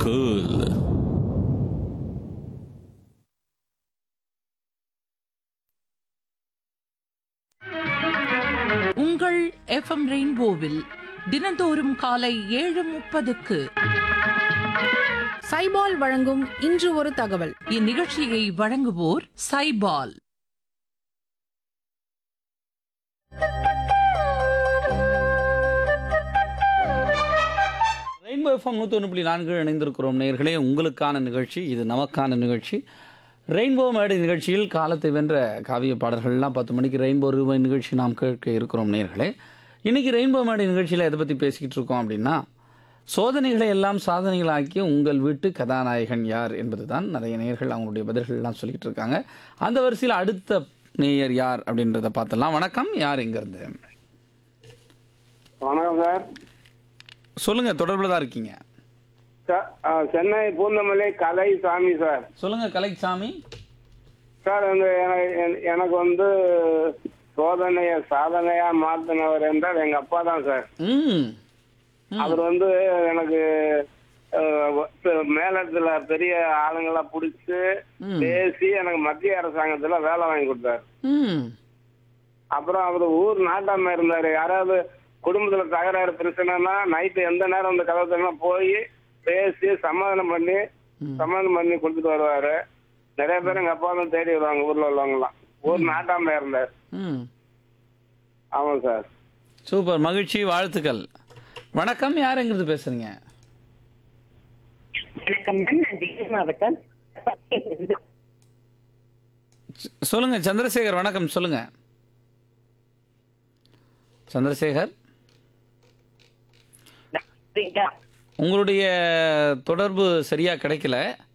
cool. உங்கள் FM ரெயின்போவில் தினந்தோறும் காலை ஏழு முப்பதுக்கு சைபால் வழங்கும் இன்று ஒரு தகவல் இந்நிகழ்ச்சியை வழங்குவோர் சைபால் ரெயின்போ எஃப்எம் நூற்றி ஒன்று புள்ளி நான்கு இணைந்திருக்கிறோம் நேர்களே உங்களுக்கான நிகழ்ச்சி இது நமக்கான நிகழ்ச்சி ரெயின்போ மேடை நிகழ்ச்சியில் காலத்தை வென்ற காவிய பாடல்கள்லாம் பத்து மணிக்கு ரெயின்போ ரூபாய் நிகழ்ச்சி நாம் கேட்க இருக்கிறோம் நேர்களே இன்றைக்கி ரெயின்போ மேடை நிகழ்ச்சியில் எதை பற்றி பேசிக்கிட்டு இருக்கோம் அப்படின்னா சோதனைகளை எல்லாம் சாதனைகளாக்கிய உங்கள் வீட்டு கதாநாயகன் யார் என்பது தான் நிறைய நேயர்கள் அவங்களுடைய பதில்கள்லாம் சொல்லிக்கிட்டு இருக்காங்க அந்த வரிசையில் அடுத்த நேயர் யார் அப்படின்றத பார்த்தலாம் வணக்கம் யார் எங்கேருந்து வணக்கம் சார் சொல்லுங்கள் தொடர்பில் தான் இருக்கீங்க சார் ஆ, சென்னை பூந்தமல்லி கலை சாமி சார் சொல்லுங்கள் கலைச்சாமி சார் இந்த என- என- எனக்கு வந்து சோதனைய சாதனையா மாத்தினவர் என்றால் எங்க அப்பா தான் சார் ம் அவர் வந்து எனக்கு அஹ், பெ- மேலிடத்துல பெரிய ஆளுங்களா பிடிச்சு பேசி எனக்கு மத்திய அரசாங்கத்துல வேலை வாங்கி கொடுத்தாரு ம் அப்புறம் அவர் ஊர் நாட்டாம இருந்தாரு யாராவது குடும்பத்துல தகராறு பிரச்சனைனா நைட்டு எந்த நேரம் அந்த கதவுனா போய் பேசி சமாதானம் பண்ணி சமாதானம் பண்ணி கொடுத்துட்டு வருவாரு நிறைய பேர் எங்க அப்பா தான் தேடி வருவாங்க ஊர்ல உள்ளவங்க எல்லாம் ஊர் நாட்டாம இருந்தார் ம் ஆமா சார் சூப்பர் மகிழ்ச்சி வாழ்த்துக்கள் வணக்கம் யாருங்கிறது பேசுறீங்க வணக்கம் மேம் நான் திடீர் மாவட்டம் பக்கத்திலிருந்து ச- சொல்லுங்க சந்திரசேகர் வணக்கம் சொல்லுங்க சந்திரசேகர் புரியுதா? உங்களுடைய தொடர்பு சரியா கிடைக்கல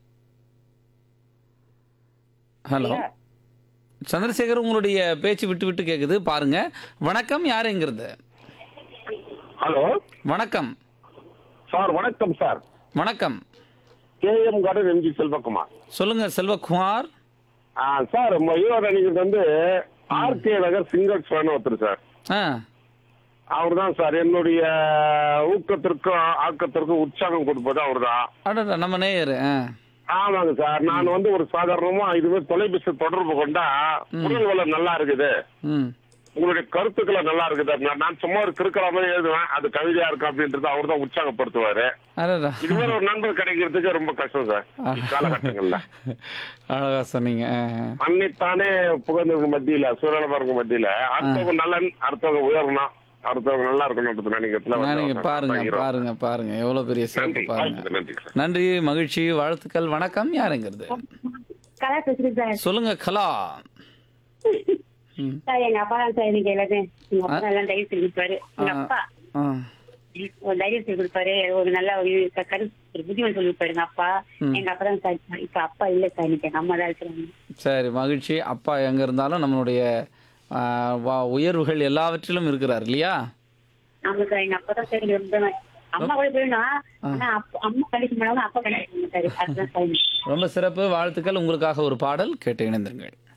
ஹலோ சந்திரசேகர் உங்களுடைய பேச்சு விட்டு விட்டு கேக்குது பாருங்க வணக்கம் யாருங்கிறது ஹலோ வணக்கம் சார் வணக்கம் சார் வணக்கம் K M garden MG Selvakumar சொல்லுங்க செல்வகுமார் ஆ, சார் நம்ம ஈரோடு அணிக்கு வந்து ஆர்கே நகர் சிங்கர்ஸ் ஃபேன் ஒருத்தர் சார் ஆ அவர் தான் சார் என்னுடைய ஊக்கத்திற்கும் ஆக்கத்திற்கும் உற்சாகம் கொடுப்பது அவர் தான் அடடா நம்ம நேயர் ஆ ஆமாங்க சார் நான் வந்து ஒரு சாதாரணமா இதுவே தொலைபேசி தொடர்பு கொண்டா குரல் வளம் நல்லா இருக்குது ம் உங்களுடைய கருத்துக்களை நல்லா இருக்குது நான் நான் சும்மா ஒரு திருக்கிற மாதிரி எழுதுவேன் அது கவிதையா இருக்கு அப்படின்றது அவர் தான் உற்சாகப்படுத்துவாரு அடடா இதுவரை ஒரு நண்பர் கிடைக்கிறதுக்கு ரொம்ப கஷ்டம் சார் காலகட்டங்கள்ல அழகா சொன்னீங்க ஆ, ஆ. அன்னைத்தானே புகழ்ந்தவங்க மத்தியில சூழலமாக மத்தியில அடுத்தவங்க நலன் அடுத்தவங்க உயரணும் அடுத்தவங்க நல்லா இருக்கணும் நினைக்கிறதுல நான் நீங்க வந்து பாருங்க பகிர்றோம். பாருங்க பாருங்க எவ்வளவு பெரிய சிறப்பு நன்றி பாருங்க வாய்ப்புக்கு நன்றி சார் நன்றி மகிழ்ச்சி வாழ்த்துக்கள் வணக்கம் யாருங்கிறது கலா பேசுறேன் சார் சொல்லுங்க கலா ம். சார் எங்க அப்பா தான் சார் எனக்கு எல்லாமே எங்க அப்பா எல்லாம் தைரியம் சொல்லி கொடுப்பாரு எங்க ஆ. அப்பா ஆ, ஒரு தைரியம் சொல்லி கொடுப்பாரு ஒரு நல்ல ஒரு க- கரு ஒரு புத்திமன் சொல்லி கொடுப்பாரு எங்க அப்பா எங்க அப்பா தான் சார் இப்ப அப்பா இல்ல சார் இன்னைக்கு எங்க அம்மா தான் இருக்கிறாங்க சரி மகிழ்ச்சி அப்பா எங்க இருந்தாலும் நம்மளுடைய ஆ, வா- உயர்வுகள் எல்லாவற்றிலும் இருக்கிறார் இல்லையா ஆமா சார் எங்க அப்பா தான் சார் எனக்கு ரொம்ப அம்மா கூட போயிடணும் ஆனா அப்பா- அம்மா கண்டிப்பாக பண்ணாலும் அப்பா கண்டிப்பாக மாட்டாரு அதுதான் சார் ரொம்ப சிறப்பு வாழ்த்துக்கள் உங்களுக்காக ஒரு பாடல் கேட்டு இணைந்திருங்கள்